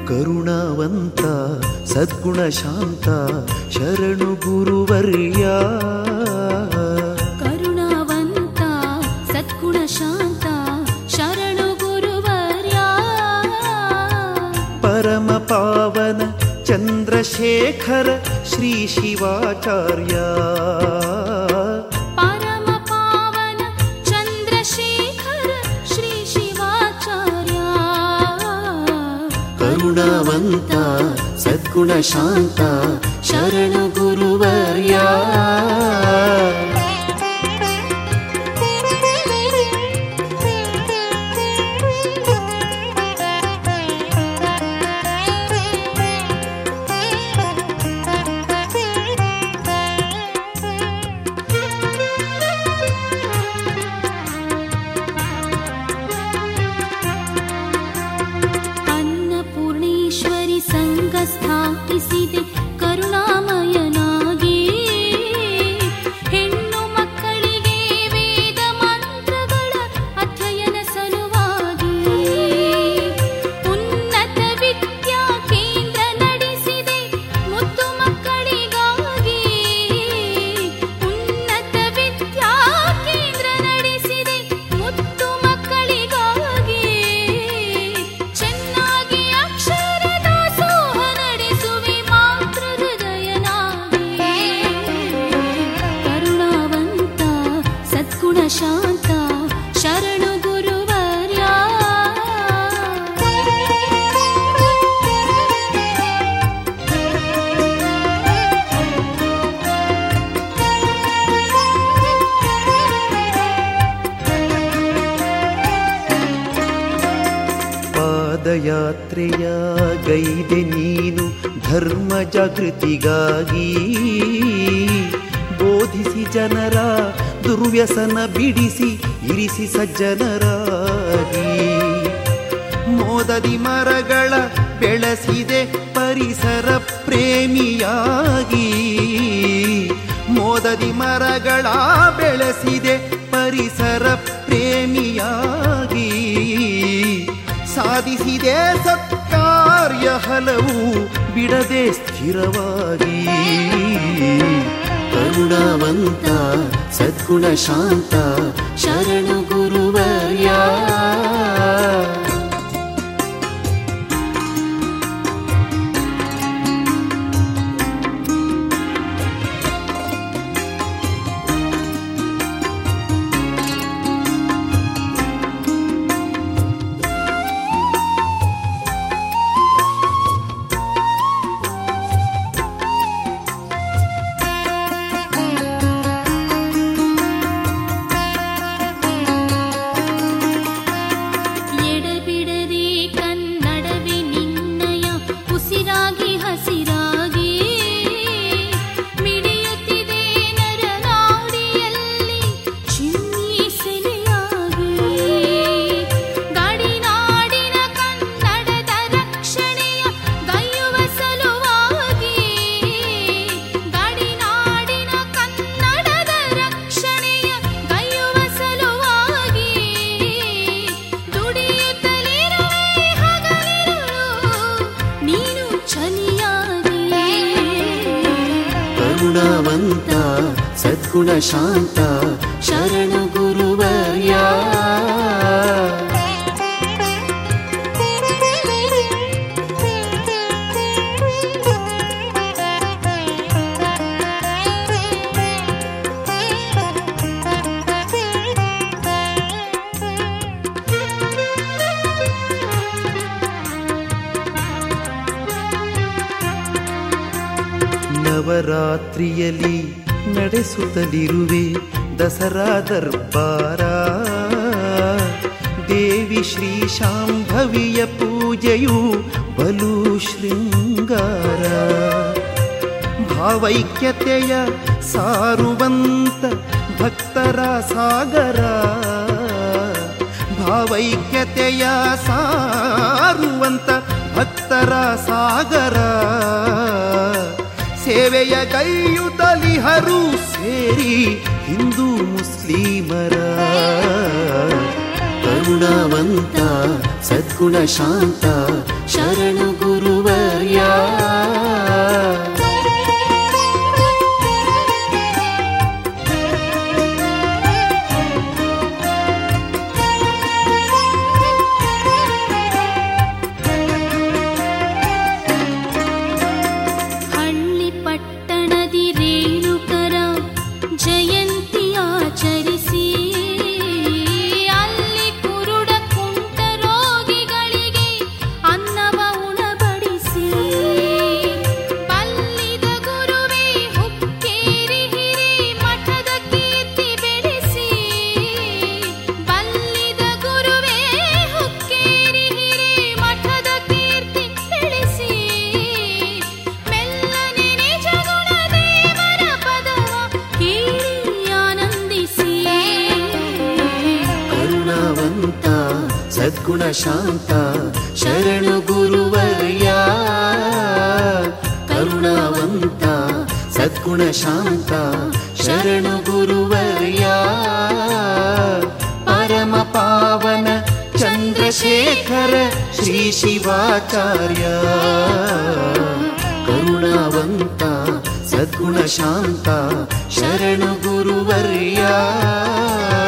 ಕರುಣಾವಂತ ಸದ್ಗುಣ ಶಾಂತ ಶರಣು ಗುರುವರ್ಯ ಕರುಣಾವಂತ ಸದ್ಗುಣ ಶಾಂತ ಶರಣು ಗುರುವರ್ಯ ಪರಮ ಪಾವನ ಚಂದ್ರಶೇಖರ ಶ್ರೀ ಶಿವಾಚಾರ್ಯ ಪರಮ ಪಾವನ ಚಂದ್ರಶೇಖರ ಶ್ರೀ ಶಿವಾಚಾರ್ಯ ಕರುಣಾವಂತ ಸದ್ಗುಣ ಶಾಂತ ಶರಣು ಗುರುವರ್ಯ ಅನ್ನಪೂರ್ಣೇಶ್ವರಿ ಸಂಘ ಸ್ಥಾಪಿಸಿದೆ ಕರುಣಾಮಯನಾಗಿ ಹೆಣ್ಣು ಮಕ್ಕಳಿಗೆ ವೇದ ಮಂತ್ರಗಳ ಅಧ್ಯಯನ ಸಲುವಾಗಿ ಉನ್ನತ ವಿದ್ಯಾ ಕೇಂದ್ರ ನಡೆಸಿದೆ ಮುದ್ದು ಮಕ್ಕಳಿಗಾಗಿ ಉನ್ನತ ವಿದ್ಯಾ ಕೇಂದ್ರ ನಡೆಸಿದೆ ಮುದ್ದು ಮಕ್ಕಳಿಗಾಗಿ ಚೆನ್ನಾಗಿ ಅಕ್ಷರ ದಾಸೋಹ ನಡೆಸುವೆ ಮಾತೃ ಹೃದಯನಾಗಿ ಕರುಣಾವಂತ ಸದ್ಗುಣ ಶಾಂತ ಶರಣು ಗುರುವರ್ಯ ಪಾದಯಾತ್ರೆಯ ಗೈದೆ ನೀನು ಧರ್ಮ ಜಾಗೃತಿಗಾಗಿ ಬೋಧಿಸಿ ಜನರ ದುರ್ವ್ಯಸನ ಬಿಡಿಸಿ ಇರಿಸಿ ಸಜ್ಜನರಾಗಿ ಮೋದದಿ ಮರಗಳ ಬೆಳೆಸಿದೆ ಪರಿಸರ ಪ್ರೇಮಿಯಾಗಿ ಮೋದದಿ ಮರಗಳ ಬೆಳೆಸಿದೆ ಪರಿಸರ ಪ್ರೇಮಿಯಾಗಿ ಸಾಧಿಸಿದೆ ಸತ್ಕಾರ್ಯ ಹಲವು ಬಿಡದೆ ಸ್ಥಿರವಾಗಿ ಕರುಣಾವಂತ ಸದ್ಗುಣ ಶಾಂತ ಶರಣು ಗುರುವರ್ಯ ಎಡಬಿಡದೆ ಕನ್ನಡವೇ ನಿನ್ನಯ ಉಸಿರಾಗಿ ಹಸಿರಾಗಿ ಮಿಡಿಯುತ್ತಿದೆ ನರನಾಡಿಯಲ್ಲಿ ಚಿಮ್ಮಿ ಸೆಲೆಯಾಗಿ ಗಡಿನಾಡಿನ ಕನ್ನಡದ ರಕ್ಷಣೆಯ ಗೈಯುವ ಸಲುವಾಗಿ ಗಡಿನಾಡಿನ ಕನ್ನಡದ ರಕ್ಷಣೆಯ ಗೈಯುವ ಸಲುವಾಗಿ ದುಡಿಯುತ್ತಲಿರುವೆ ಹಗಲಿರುಳು ನೀನು ಚಲಿಯಾಗಿ ಕರುಣಾವಂತ ಸದ್ಗುಣ ಶಾಂತ ಶರಣು ಗುರುವರ್ಯ ನವರಾತ್ರಿಯಲ್ಲಿ ನಡೆಸುತ್ತಲಿರುವೆ ದಸರಾ ದರ್ಬಾರ ದೇವಿ ಶ್ರೀ ಶಾಂಭವಿಯ ಪೂಜೆಯು ಬಲು ಶೃಂಗಾರ ಭಾವೈಕ್ಯತೆಯ ಸಾರುವಂತ ಭಕ್ತರ ಸಾಗರ ಭಾವೈಕ್ಯತೆಯ ಸಾರುವಂತ ಭಕ್ತರ ಸಾಗರ ಸೇವೆಯ ಕೈಯುತ್ತಲಿಹರು ಸೇರಿ ಹಿಂದೂ ಮುಸ್ಲಿಮರ ಕರುಣಾವಂತ ಸದ್ಗುಣ ಶಾಂತ ಶರಣು ಗುರು ಸದ್ಗುಣ ಶಾಂತ ಶರಣು ಗುರುವರ್ಯ ಕರುಣಾವಂತ ಸದ್ಗುಣ ಶಾಂತ ಶರಣು ಗುರುವರ್ಯ ಪರಮ ಪಾವನ ಚಂದ್ರಶೇಖರ ಶ್ರೀ ಶಿವಾಚಾರ್ಯ ಕರುಣಾವಂತ ಸದ್ಗುಣ ಶಾಂತ ಶರಣು ಗುರುವರ್ಯ